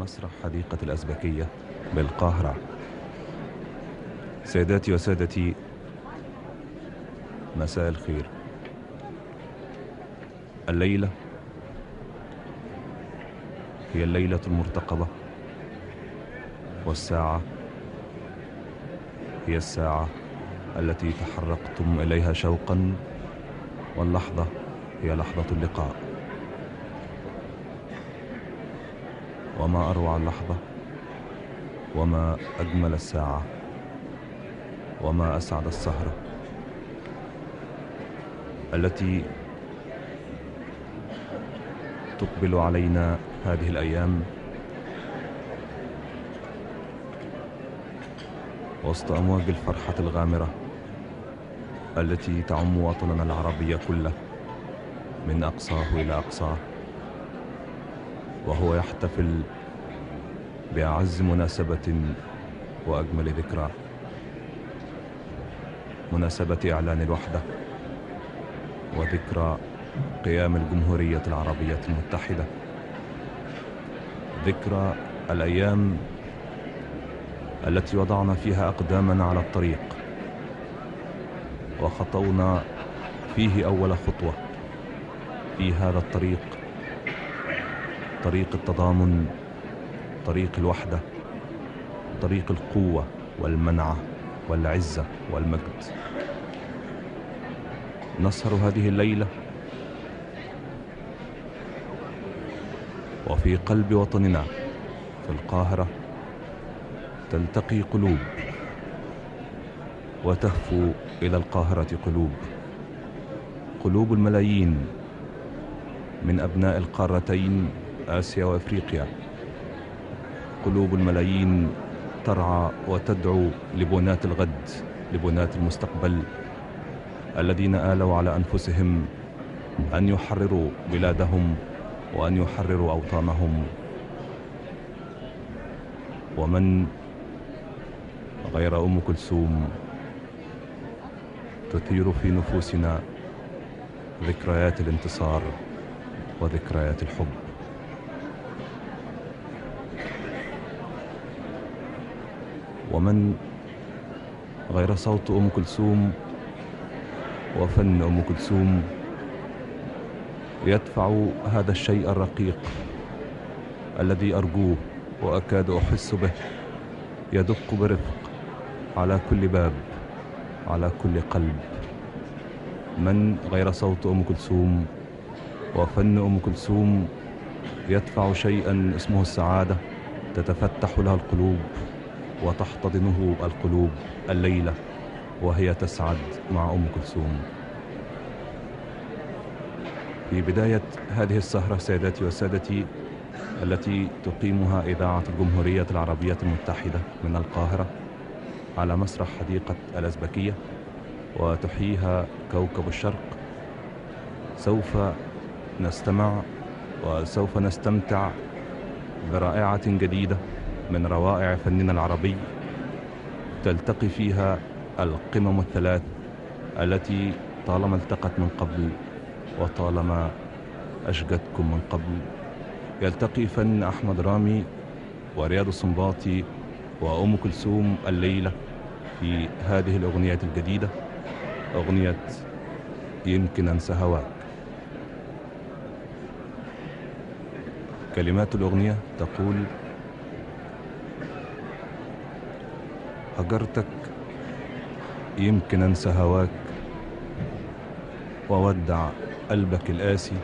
مسرح حديقة الأزبكية بالقاهرة سيداتي وسادتي مساء الخير الليلة هي الليلة المرتقبة والساعة هي الساعة التي تحرقتم إليها شوقا واللحظة هي لحظة اللقاء وما أروع اللحظة وما أجمل الساعة وما أسعد السهرة التي تقبل علينا هذه الأيام وسط أمواج الفرحة الغامرة التي تعم وطننا العربي كله من أقصاه إلى أقصاه وهو يحتفل بأعز مناسبة وأجمل ذكرى مناسبة إعلان الوحدة وذكرى قيام الجمهورية العربية المتحدة ذكرى الأيام التي وضعنا فيها أقدامنا على الطريق وخطونا فيه أول خطوة في هذا الطريق طريق التضامن طريق الوحدة طريق القوة والمنعة والعزة والمجد نسهر هذه الليلة وفي قلب وطننا في القاهرة تلتقي قلوب وتهفو إلى القاهرة قلوب قلوب الملايين من أبناء القارتين آسيا وأفريقيا قلوب الملايين ترعى وتدعو لبنات الغد لبنات المستقبل الذين آلوا على أنفسهم أن يحرروا بلادهم وأن يحرروا أوطانهم ومن غير أم كلثوم تثير في نفوسنا ذكريات الانتصار وذكريات الحب ومن غير صوت أم كلثوم وفن أم كلثوم يدفع هذا الشيء الرقيق الذي أرجوه وأكاد أحس به يدق برفق على كل باب على كل قلب من غير صوت أم كلثوم وفن أم كلثوم يدفع شيئا اسمه السعادة تتفتح لها القلوب وتحتضنه القلوب الليلة وهي تسعد مع أم كلثوم في بداية هذه السهرة سيداتي وسادتي التي تقيمها إذاعة الجمهورية العربية المتحدة من القاهرة على مسرح حديقة الأزبكية وتحييها كوكب الشرق سوف نستمع وسوف نستمتع برائعة جديدة من روائع فننا العربي تلتقي فيها القمم الثلاث التي طالما التقت من قبل وطالما أشجتكم من قبل يلتقي فن أحمد رامي ورياض السنباطي وأم كلثوم الليلة في هذه الأغنية الجديدة أغنية يمكن أنسى هواك كلمات الأغنية تقول هجرتك يمكن أنسى هواك وودع قلبك القاسي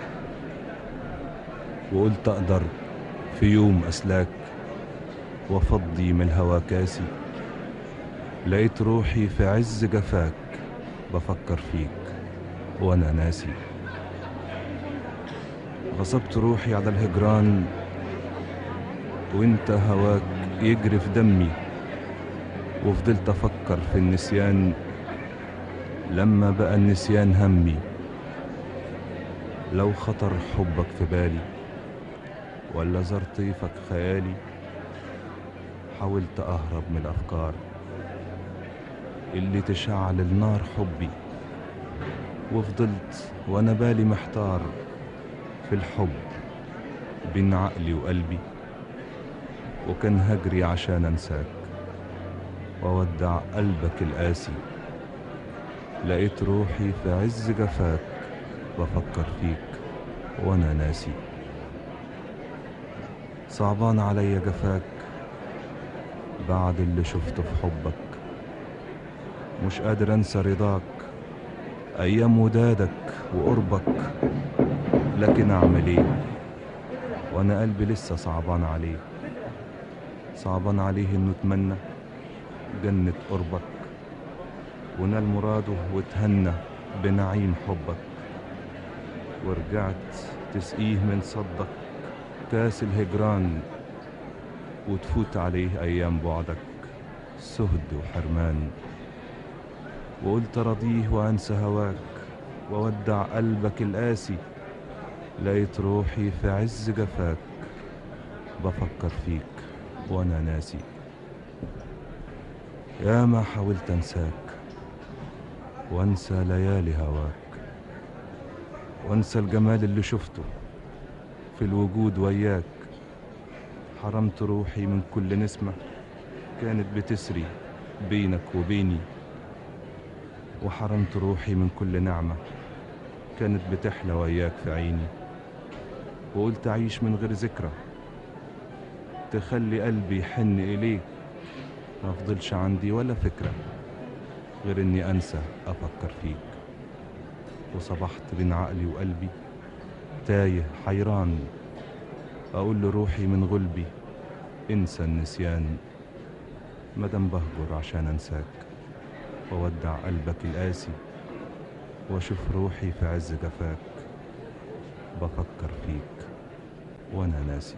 وقلت أقدر في يوم أسلاك وفضي من الهوى كاسي لقيت روحي في عز جفاك بفكر فيك وأنا ناسي غصبت روحي على الهجران وانت هواك يجري في دمي وفضلت افكر في النسيان لما بقى النسيان همي لو خطر حبك في بالي ولا زار طيفك خيالي حاولت اهرب من الافكار اللي تشعل النار حبي وفضلت وانا بالي محتار في الحب بين عقلي وقلبي وكان هجري عشان انساك وودع قلبك القاسي لقيت روحي في عز جفاك بفكر فيك وانا ناسي صعبان عليا جفاك بعد اللي شفته في حبك مش قادر انسى رضاك ايام ودادك وقربك لكن اعمل ايه وانا قلبي لسه صعبان عليه صعبان عليه انه اتمنى جنة قربك ونال مراده وتهنى بنعيم حبك ورجعت تسقيه من صدك كاس الهجران وتفوت عليه ايام بعدك سهد وحرمان وقلت رضيه وانسى هواك وودع قلبك القاسي لقيت روحي في عز جفاك بفكر فيك وانا ناسي يا ما حاولت انساك وانسى ليالي هواك وانسى الجمال اللي شفته في الوجود وياك حرمت روحي من كل نسمة كانت بتسري بينك وبيني وحرمت روحي من كل نعمة كانت بتحلى وياك في عيني وقلت أعيش من غير ذكرى تخلي قلبي يحن إليك ما فضلش عندي ولا فكرة غير إني أنسى أفكر فيك وصبحت بين عقلي وقلبي تايه حيران أقول لروحي من غلبي انسى النسيان مدام بهجر عشان أنساك وودع قلبك القاسي واشوف روحي في عز جفاك بفكر فيك وانا ناسي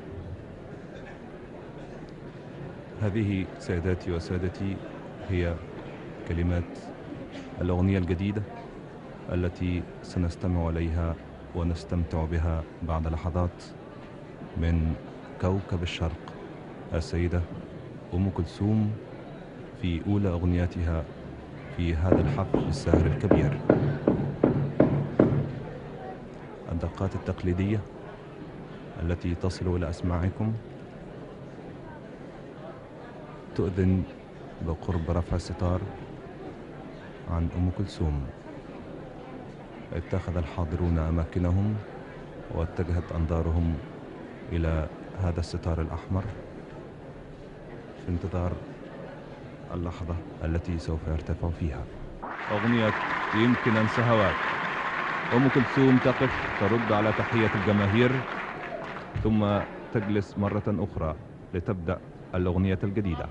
هذه سيداتي وسادتي هي كلمات الأغنية الجديدة التي سنستمع إليها ونستمتع بها بعد لحظات من كوكب الشرق السيدة أم كلثوم في أولى أغنياتها في هذا الحفل الساهر الكبير الدقات التقليدية التي تصل إلى أسماعكم تؤذن بقرب رفع الستار عن أم كلثوم اتخذ الحاضرون أماكنهم واتجهت أنظارهم إلى هذا الستار الأحمر في انتظار اللحظة التي سوف يرتفع فيها أغنية يمكن أنسى هواك أم كلثوم تقف ترد على تحية الجماهير ثم تجلس مرة أخرى لتبدأ الأغنية الجديدة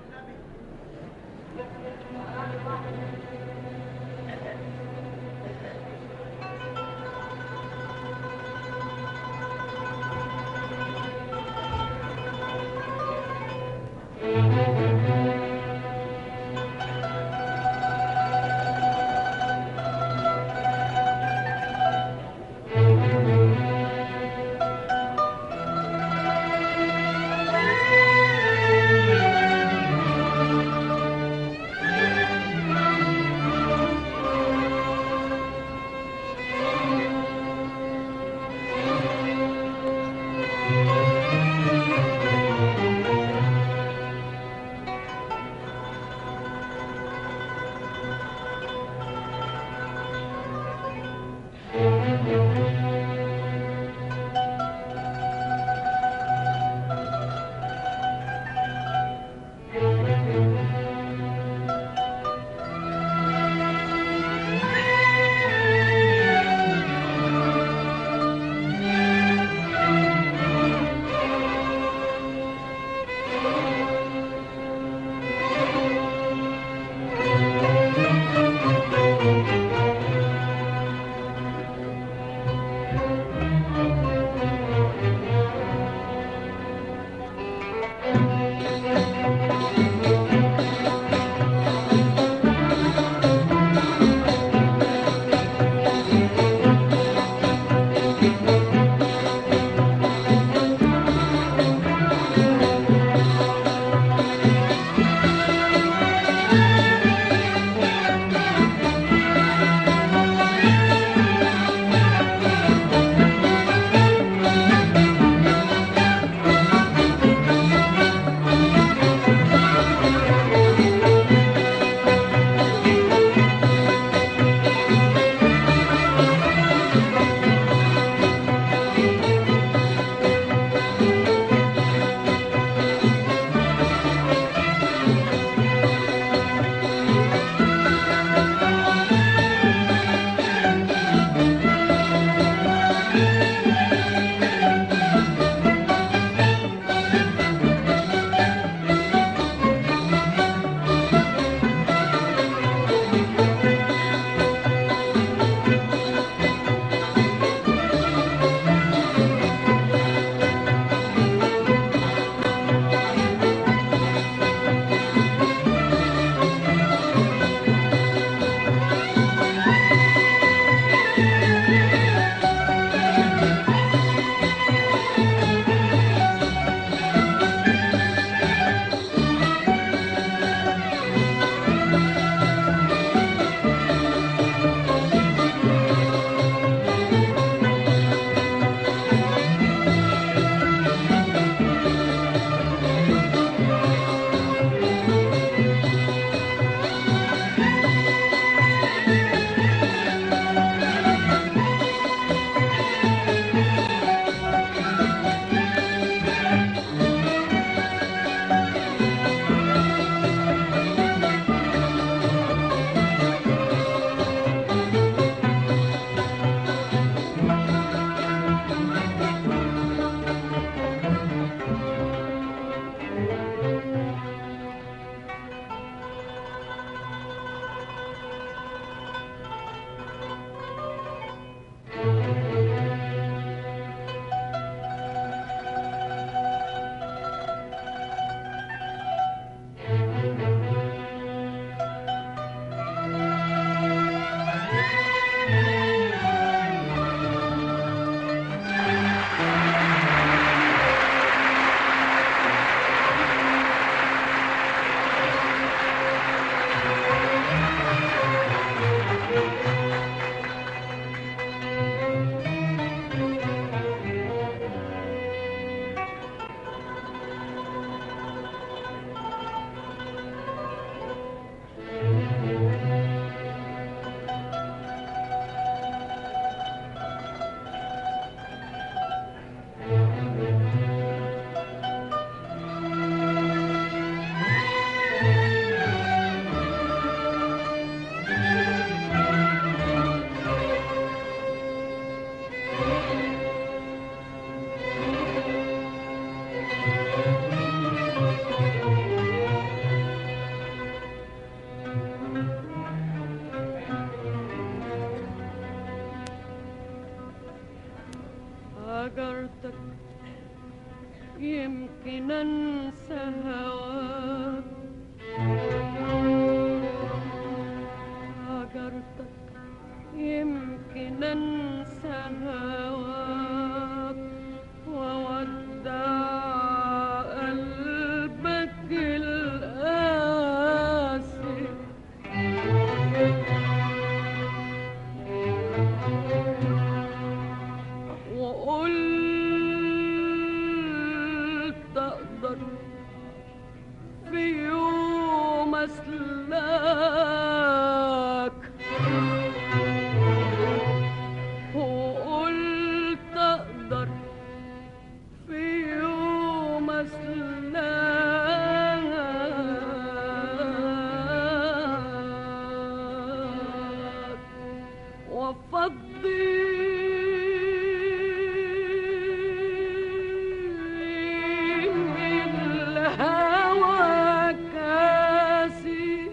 يمكن انسى هواك هجرتك يمكن انسى هواك وودع قلبك القاسي وقلت اقدر في يوم اسلاك وقلت اقدر في يوم اسلاك وافضي من الهوى كاسي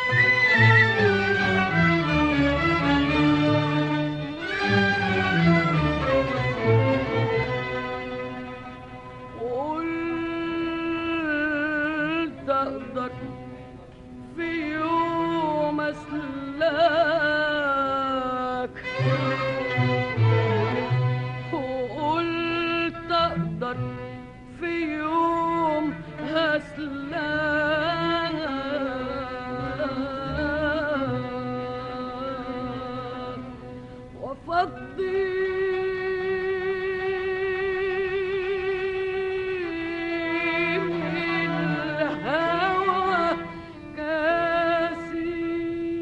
قلت اقدر في يوم اسلاك وقلت اقدر في يوم هسلاك وافضي من الهوى كاسي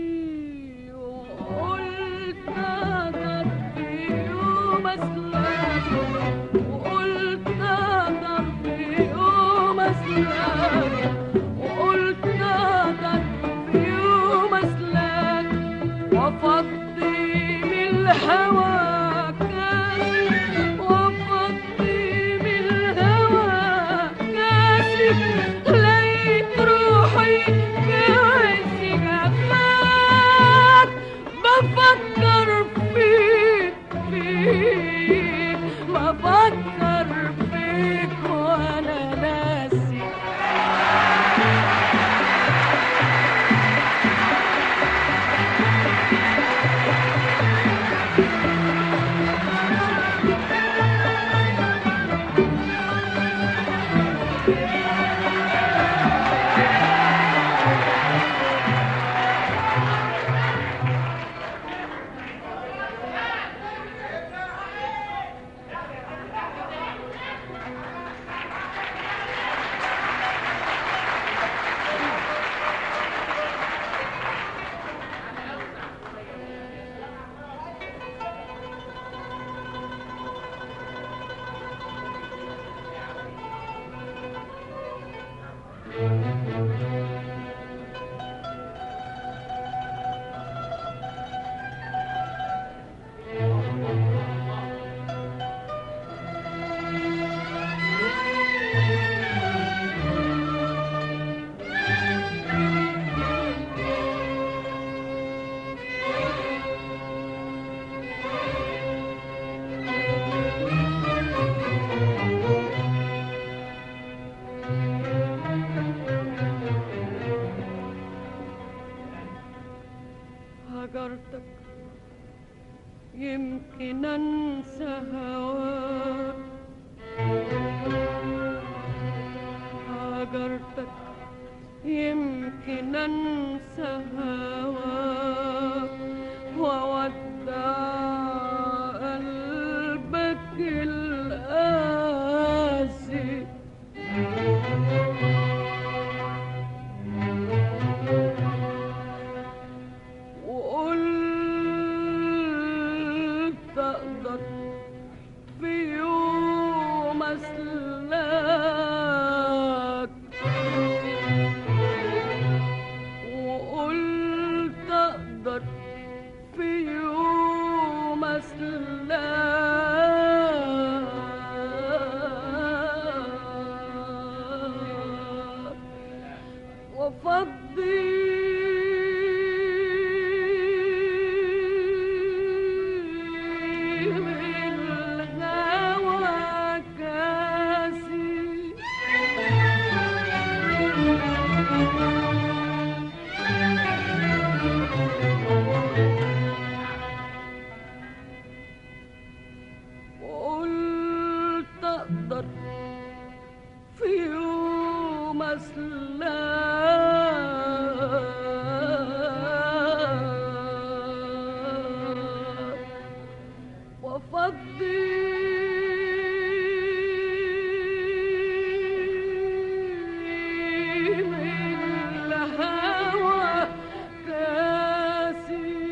وقلت اقدر في يوم اسلاك وقلت اقدر في يوم اسلاك وقلت اقدر في يوم اسلاك وافضي من الهوى كاسي وافضي من الهوى كاسي لقيت روحي في عز جفاك بفكر فيك فيك بفكر فيك وانا ناسي هجرتك يمكن انسى هواك هجرتك يمكن انسى هواك وودع قلبك القاسي وقلت اقدر في يوم اسلاك وقلت اقدر في يوم اسلاك وفضي من الهوى كاسي مسلاك وفضي من الهوى كاسي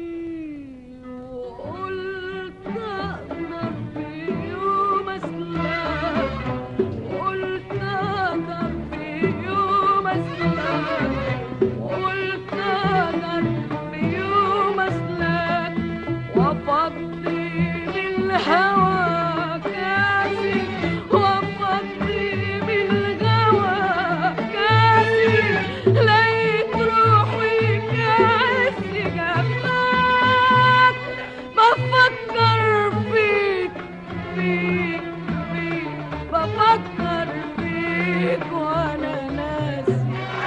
وقلت أقدر في يوم أسلاك وقلت أقدر في يوم أسلاك وقلت أقدر في يوم أسلاك وفضي بالهوى كاسي وفضي بالهوى كاسي لقيت روحي كاسي جنبك بفكر فيك فيك فيك بفكر فيك وانا ناسي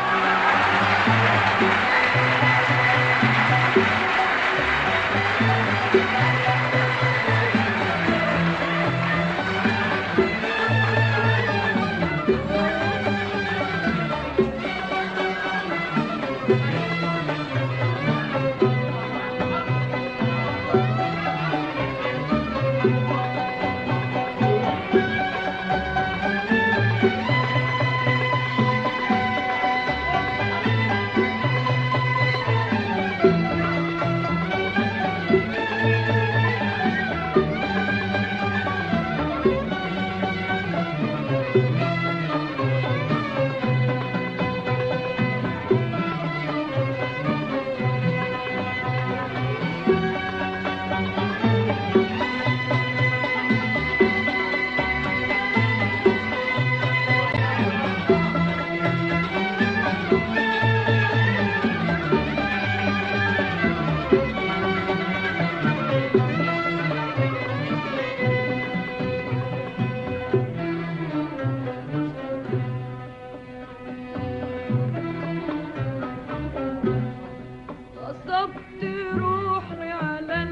غصبت روحي على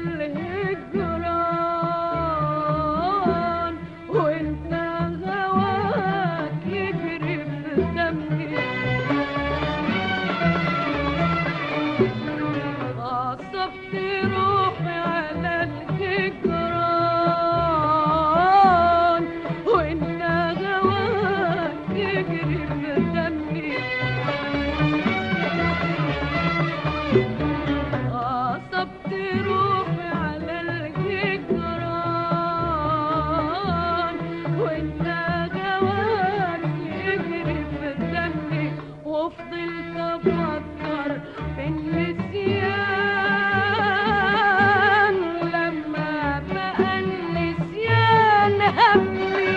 الهجران وانت هواك يجري في دمي غصبت روحي على الهجران وانت هواك يجري في دمي غصبت روحي على الهجران وانت جواك يجري في دمي وفضلت افكر في النسيان لما بقى النسيان همي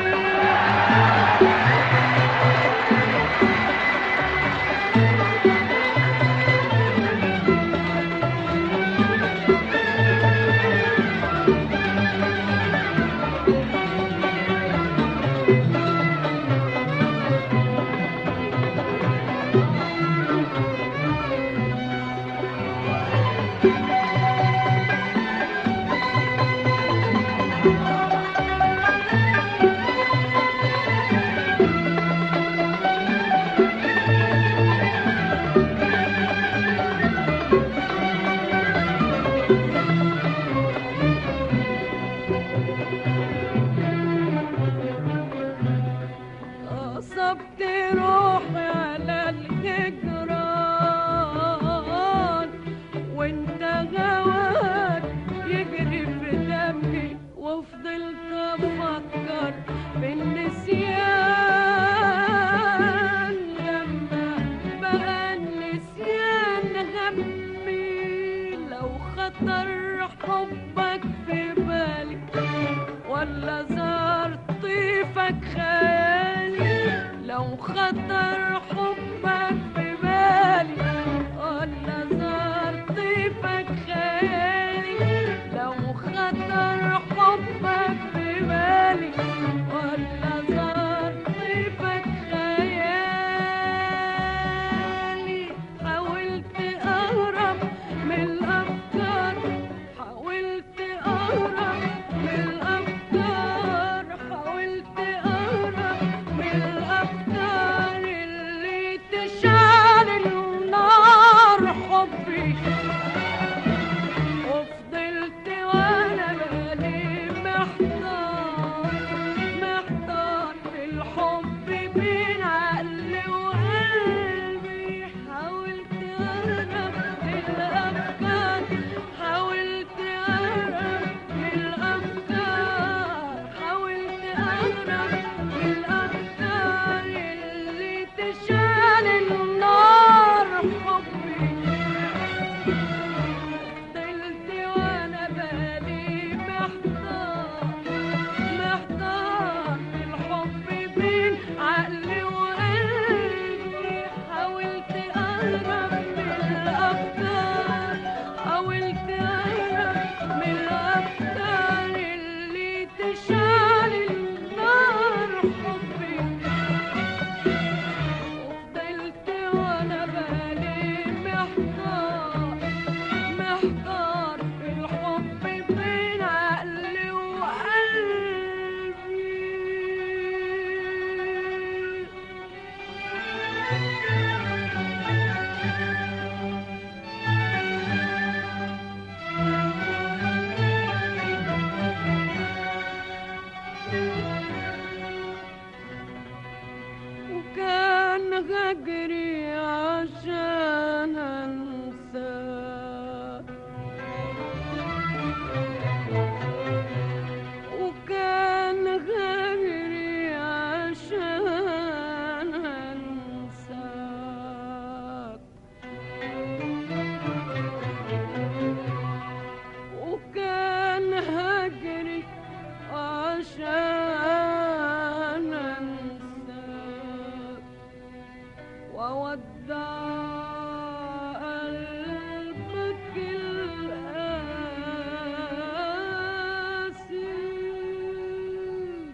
غصبت روحي على الهجران وانت هواك يجري في دمي وفضلت افكر بالنسيان لما بقى النسيان همي لو خطر حبك في بالي ولا زار طيفك خيالي لو خطر حبك في بالي ولا زار طيفك خيالي لو خطر حبك في بالي ولا زار طيفك خيالي حاولت اهرب من الافكار حاولت اهرب من الافكار حاولت اهرب من الافكار هجري عشان انساك وكان هجري عشان انساك وكان هجري عشان انساك وودع قلبك القاسي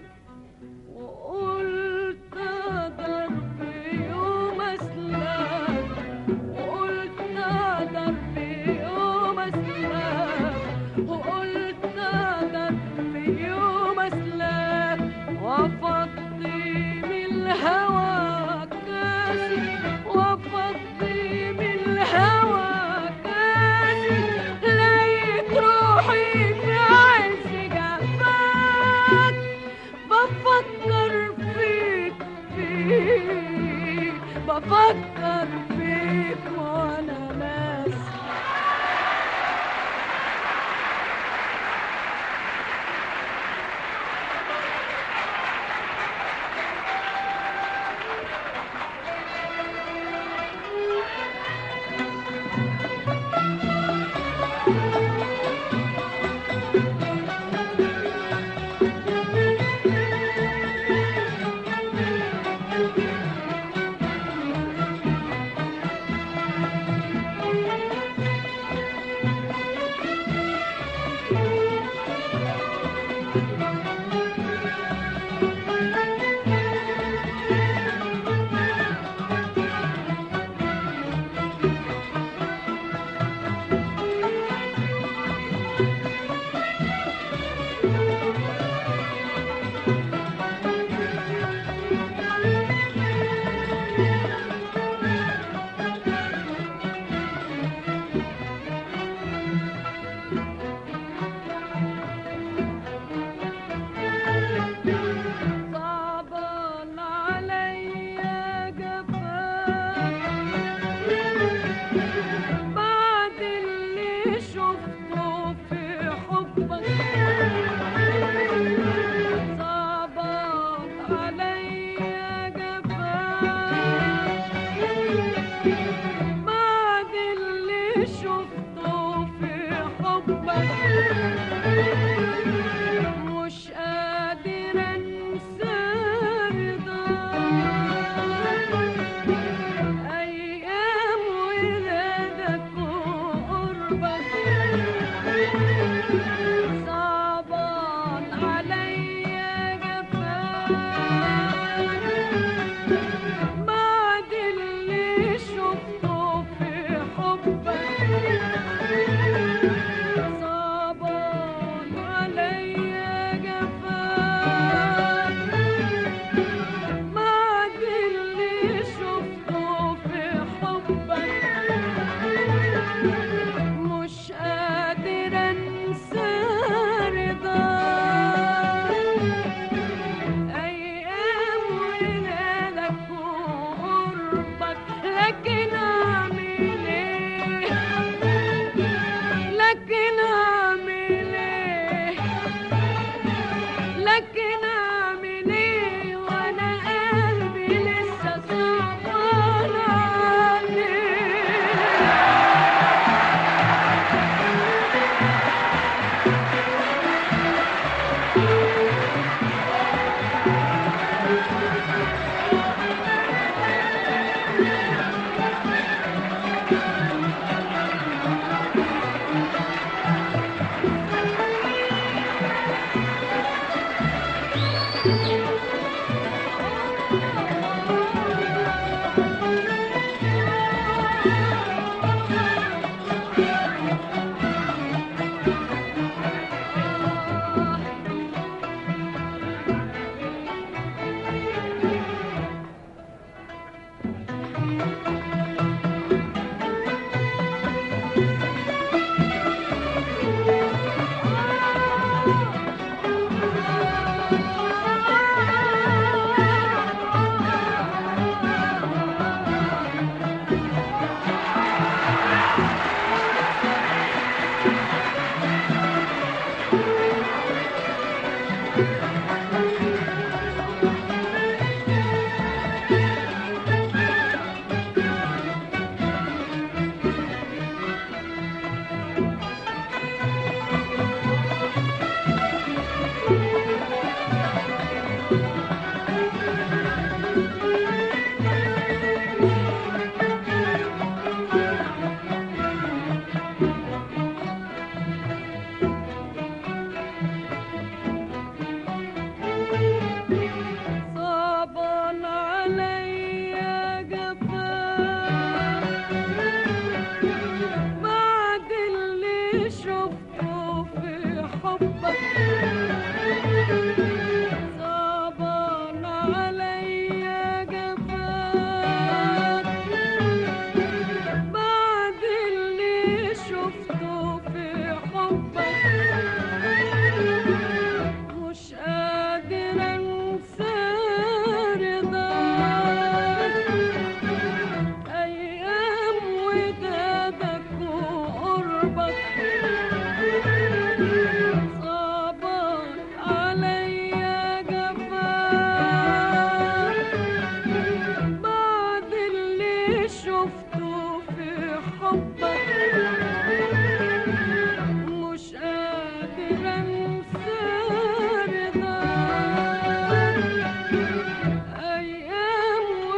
وقلت اقدر في يوم اسلك وقلت اقدر في يوم اسلك وقلت اقدر في يوم اسلك وافضي من الهوى كاسي وافضي من الهوى كاسي لقيت روحي في عز جفاك بفكر فيك فيك بفكر فيك وانا ناسي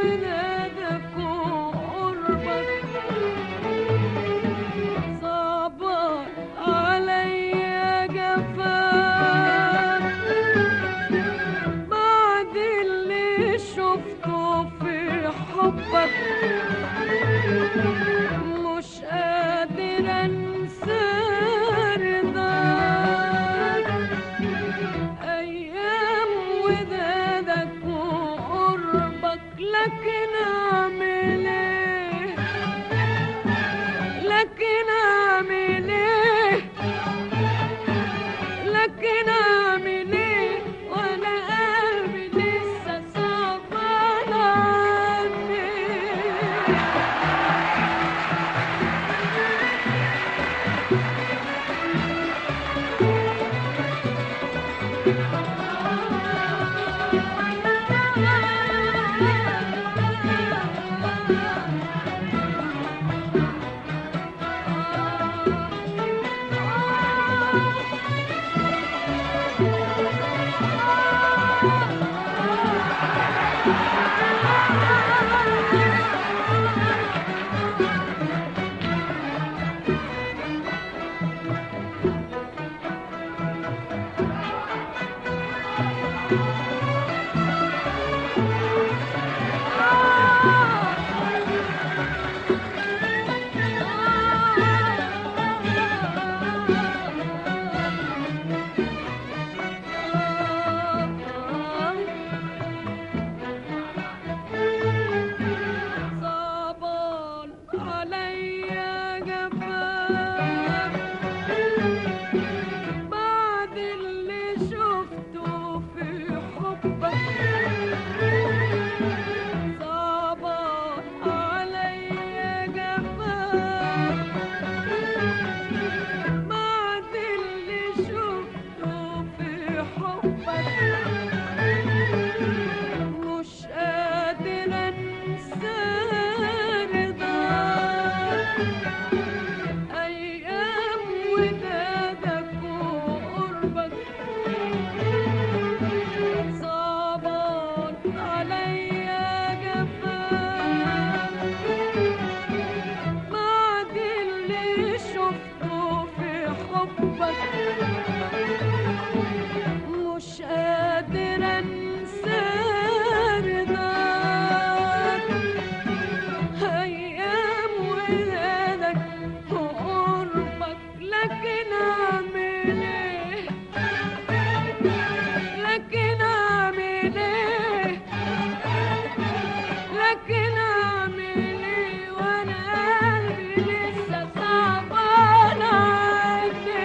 ودادك وقربك صعبان عليا جفاك بعد اللي شفته في حبك مش قادر انسى رضاك ايام ودادك وقربك لكن اعمل ايه لكن اعمل ايه لكن اعمل ايه وانا قلبي لسه صعبان عني صعبان عليا جفاك بعد اللي شفته في حبك صعبان عليا جفاك بعد اللي شفته في حبك مش قادر انسى رضاك ايام ودادك وقربك صعبان عليا جفاك بعد اللي شفته في حبك مش قادر انسى رضاك ايام ولادك وقربك لكن اعمل ايه لكن اعمل ايه لكن اعمل ايه وانا قلبي لسه صعبان عني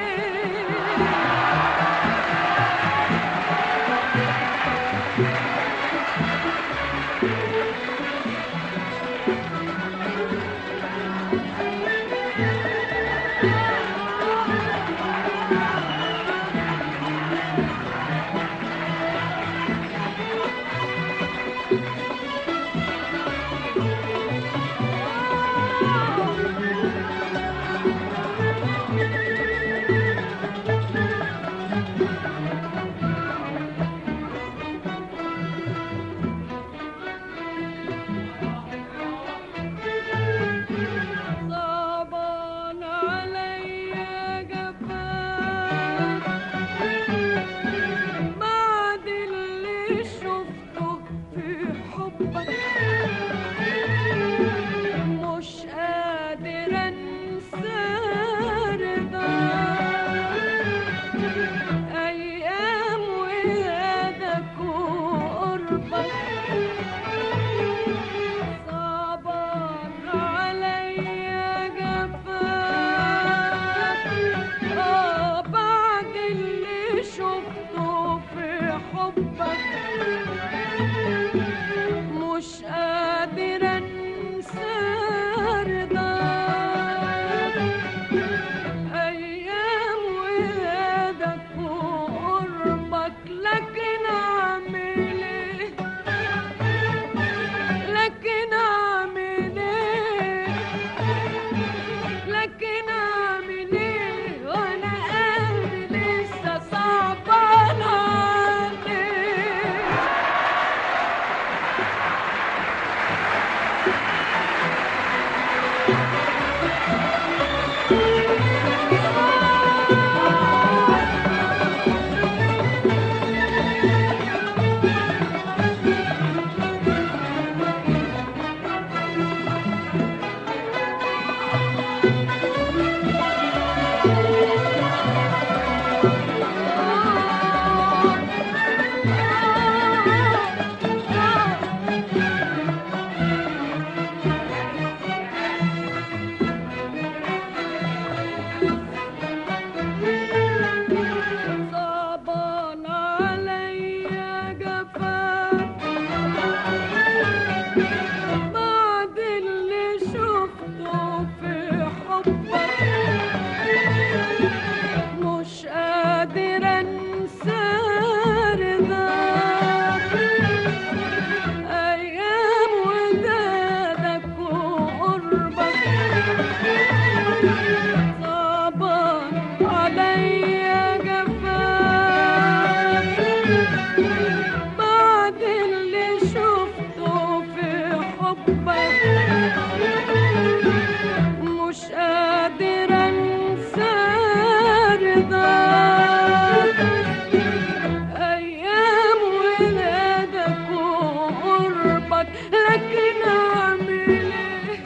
حبك مش قادر انسى رضاك ايام ولادك وقربك لكن اعمل ايه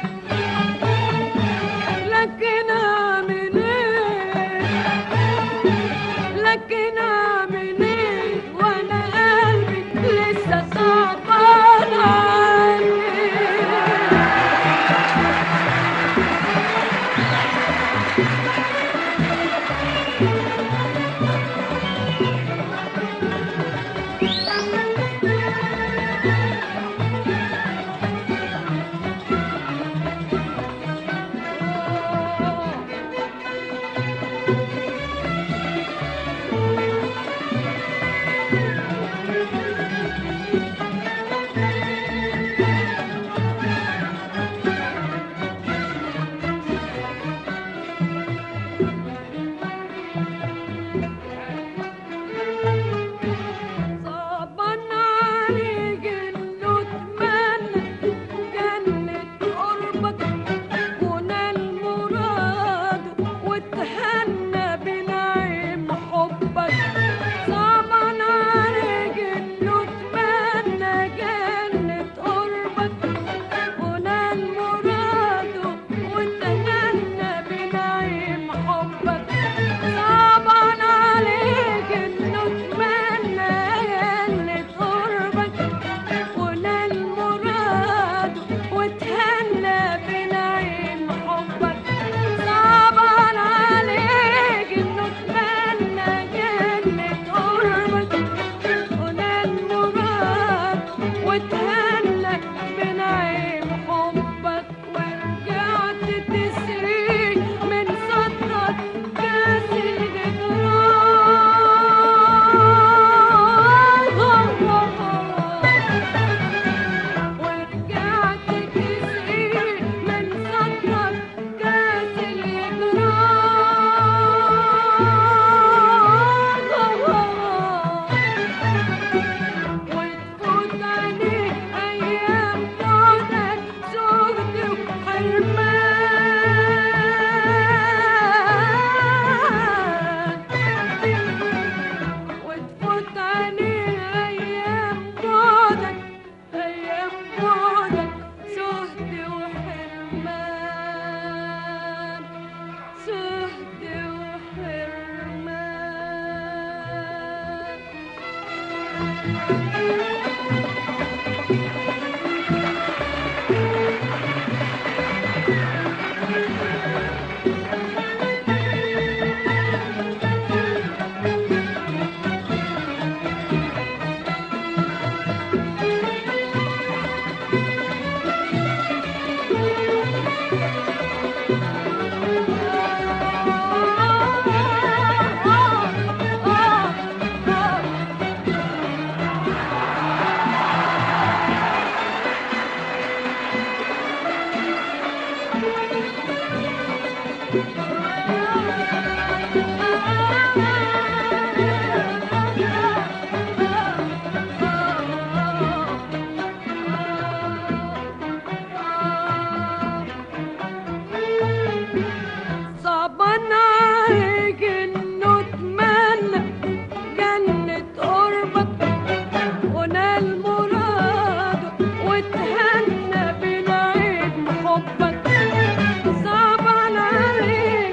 لكن اعمل ايه لكن اعمل ايه وانا قلبي لسه صعبان عليه صعبان عليك انه اتمنى جنة قربك ونال مراده واتهنى بنعيم حبك صعبان عليك انه اتمنى جنة قربك ونال مراده واتهنى بنعيم حبك صعبان عليك انه اتمنى جنة قربك ونال مراده واتهنى بنعيم حبك صعبان عليك انه اتمنى جنة قربك ونال مراده واتهنى بنعيم حبك ورجعت تسري من صدرك كاس الجدران ورجعت تسقي من صدرك كاس الإجرام وتفوت عليه أيام بعدك زهد وحرمان وتفوت عليه أيام بعدك أيام بعدك زهد وحرمان زهد وحرمان صعبان عليك انه اتمنى جنة قربك ونال مراده واتهنى بنعيم حبك صعبان عليك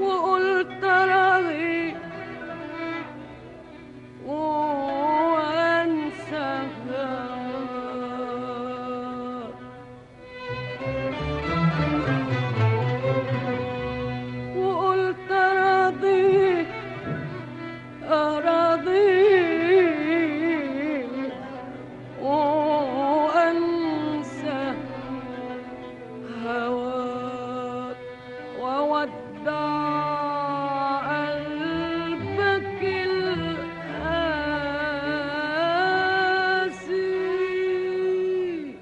وقلت راضي وانسى هواك وقلت راضي أراضي وأنسى هواك وودع قلبك القاسي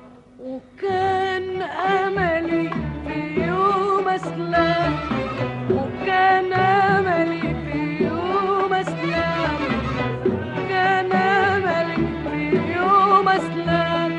وكان أملي في يوم أسلم وكان أملي في يوم أسلم كان أملي في يوم أسلم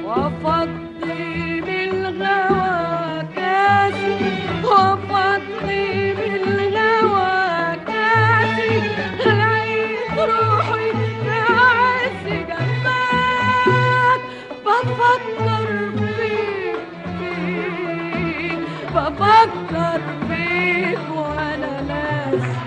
وفضي بالغوى كاسي وفضي بالغوى كاسي لقيت روحي في عز جنبك بفكر فيك فيك بفكر فيك وانا ناسي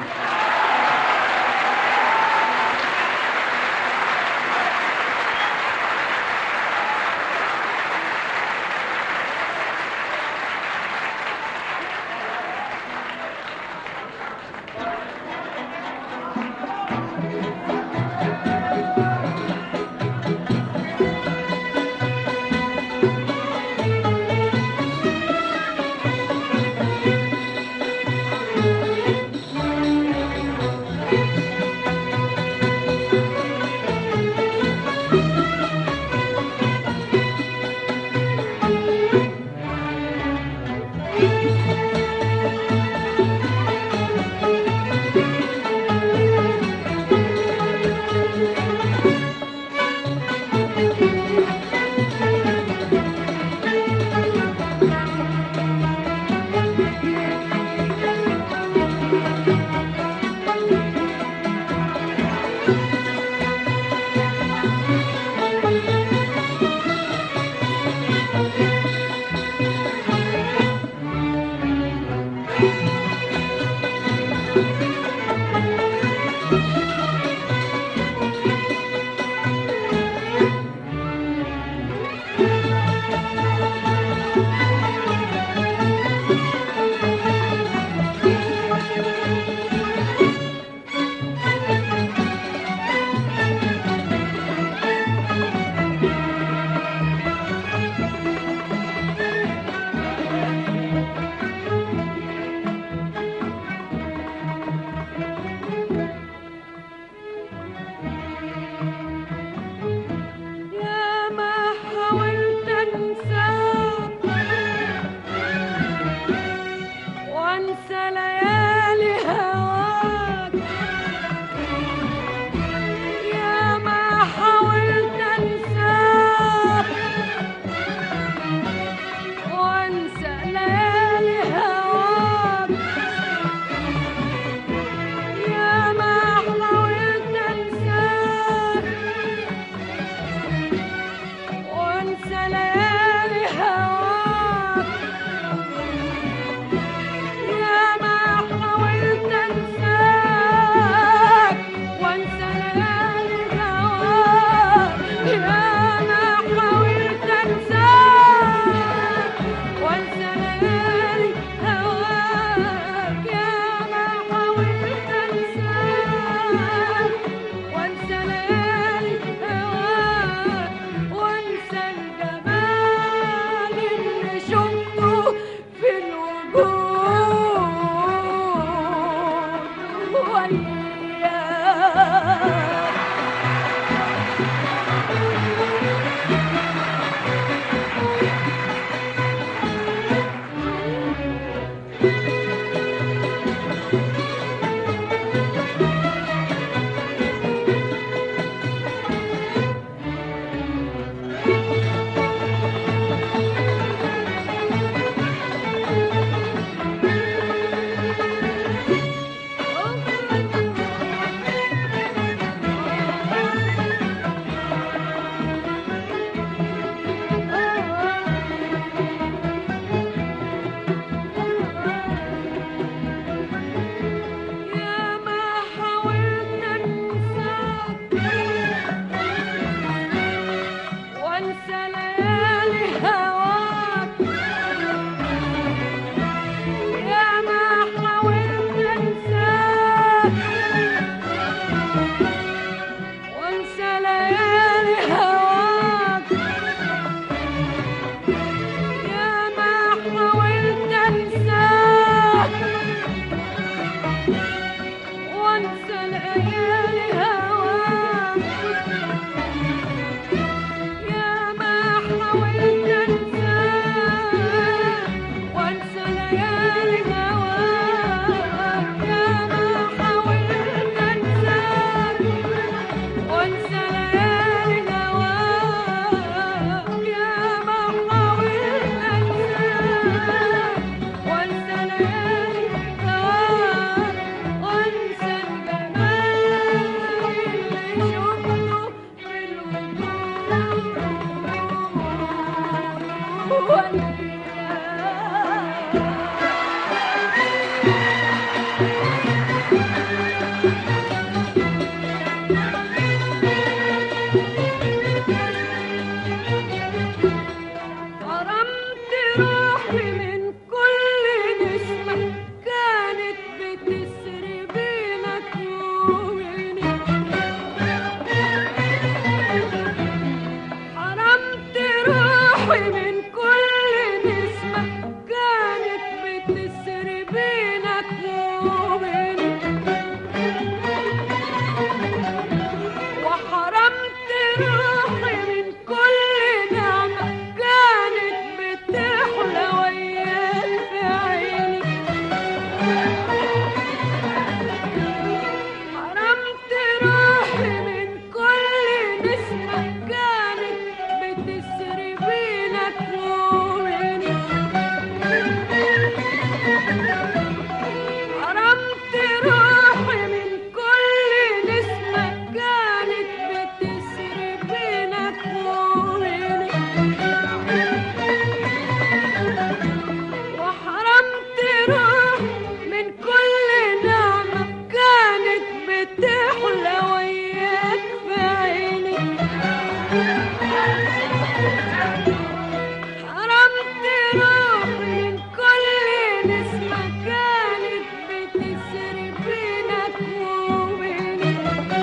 نسمة كانت بتسري بينك وبيني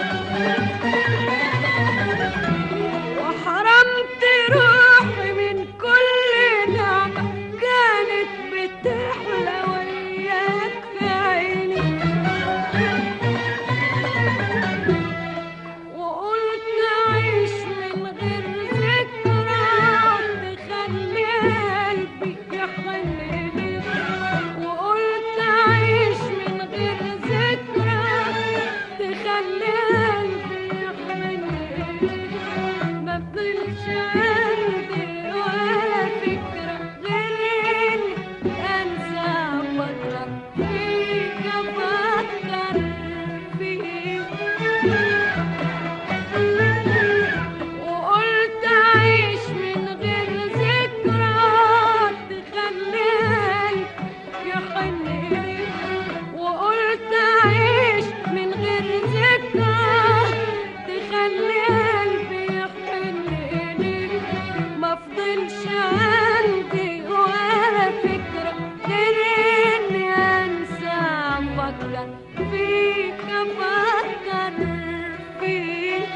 وحرمت روحي من كل نعمة كانت بتحلى وياك في عيني وقلت أعيش من غير ذكرى تخلي قلبي يحن ليك وقلت أعيش من غير ذكرى تخلي قلبي يحن ليك ما فضلش عندي ولا فكرة غير إني أنسى أفكر فيك أفكر فيك وقلت أعيش من غير ذكرى تخلي قلبي يحن ليك وقلت أعيش من غير ذكرى تخلي قلبي يحن ليك ما فضلش عندي ولا فكرة غير إني أنسى أفكر فيك أفكر فيك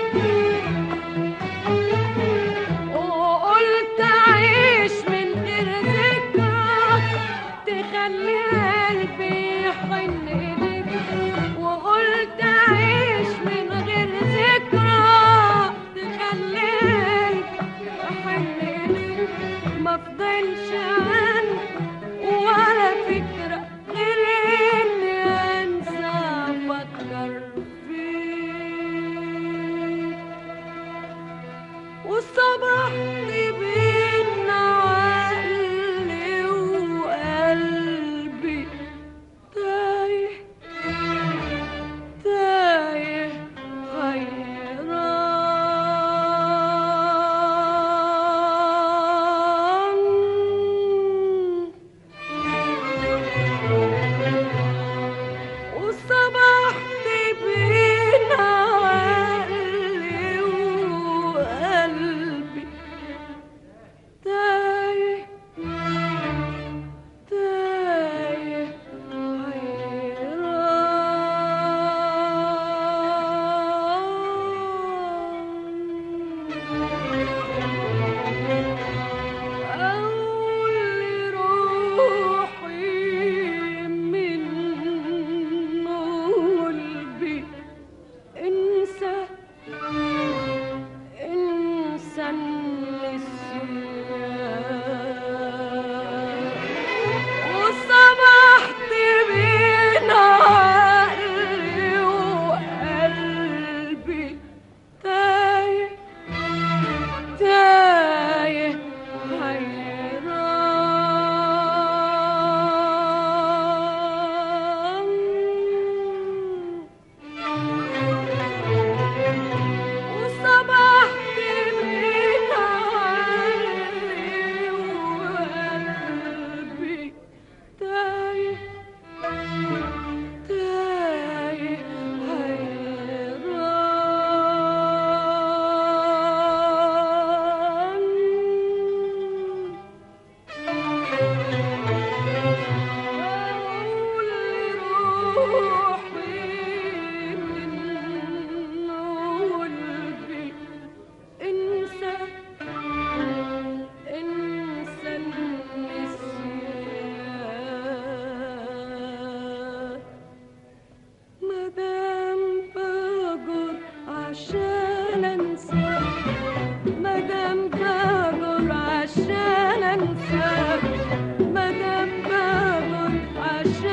وقلت أعيش من غير ذكرى تخلي قلبي يحن ليك وقلت أعيش من غير ذكرى تخلي قلبي يحن ليك ما فضلش عندي ولا فكرة غير إني أنسى أفكر فيك وصبحت بين عقلي وقلبي تايه تايه حيران وصبحت بين عقلي وقلبي تايه تايه حيران أول روحي من قلبي انسى انسى النسيان وصبحت بين عقلي وقلبي تايه تايه حيران وصبحت من عقلي وقلبي تايه تايه حيران أقول لروحي من قلبي انسى انسى النسيان مدام بجر عشان انسى مدام بجر عشان انسى مدام بجر عشان